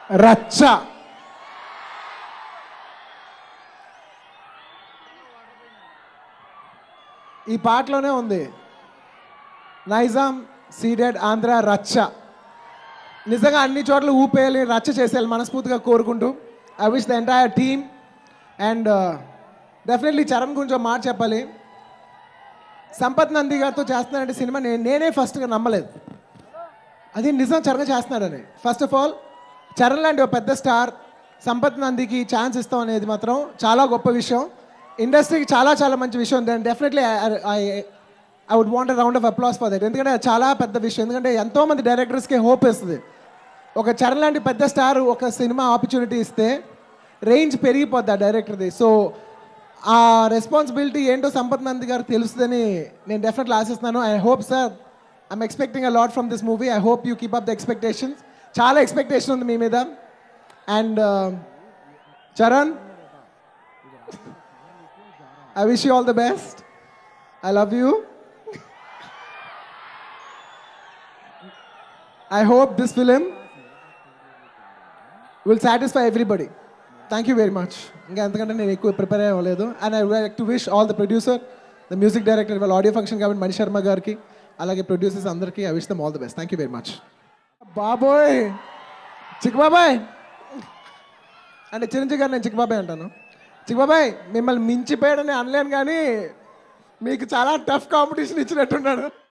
రచ్చ ఈ పాటలోనే ఉంది నైజాం సీడెడ్ ఆంధ్ర రచ్చ నిజంగా అన్ని చోట్ల ఊపేయాలి రచ్చ చేసేయాలి మనస్ఫూర్తిగా కోరుకుంటూ I wish the entire team and definitely Charan గురించి ఒక మాట చెప్పాలి సంపత్ నంది గారితో చేస్తున్నానంటే సినిమా నేను నేనే ఫస్ట్గా నమ్మలేదు అది నిజం చరణ్ చేస్తున్నాడని ఫస్ట్ ఆఫ్ ఆల్ చరణ్ లాంటి ఒక పెద్ద స్టార్ సంపత్ నందికి ఛాన్స్ ఇస్తాం అనేది మాత్రం చాలా గొప్ప విషయం ఇండస్ట్రీకి చాలా చాలా మంచి విషయం then definitely I I would want round of applause for that ఎందుకంటే అది చాలా పెద్ద విషయం ఎందుకంటే ఎంతో మంది డైరెక్టర్స్కి హోప్ ఇస్తుంది ఒక చరణ్ లాంటి పెద్ద స్టార్ ఒక సినిమా ఆపర్చునిటీ ఇస్తే రేంజ్ పెరిగిపోద్ది ఆ డైరెక్టర్ది సో ఆ రెస్పాన్సిబిలిటీ ఏంటో సంపత్ నంది గారు తెలుస్తుందని నేను డెఫినెట్లీ ఆశిస్తున్నాను I hope sir I'm expecting a lot from this movie I hope you keep up the expectations చాలా ఎక్స్పెక్టేషన్ ఉంది మీ మీద and Charan I wish you all the best I love you I hope this film will satisfy everybody thank you very much ఇంకా ఎంతకంటే నేను ఎక్కువ prepare అవ్వలేదు and I like to wish all the producer the music director వాళ్ళ audio function కాబట్టి మణి శర్మ గారికి అలాగే producers అందరికీ I wish them all the best thank you very much బాబోయ్ చిక్కబాబాయ్ అంటే చిరంజీవి గారు నేను చిక్కబాబాయ్ అంటాను చిక్కబాబాయ్ మిమ్మల్ని మించిపోయాడని అనలేను కానీ మీకు చాలా టఫ్ కాంపిటీషన్ ఇచ్చినట్టున్నాడు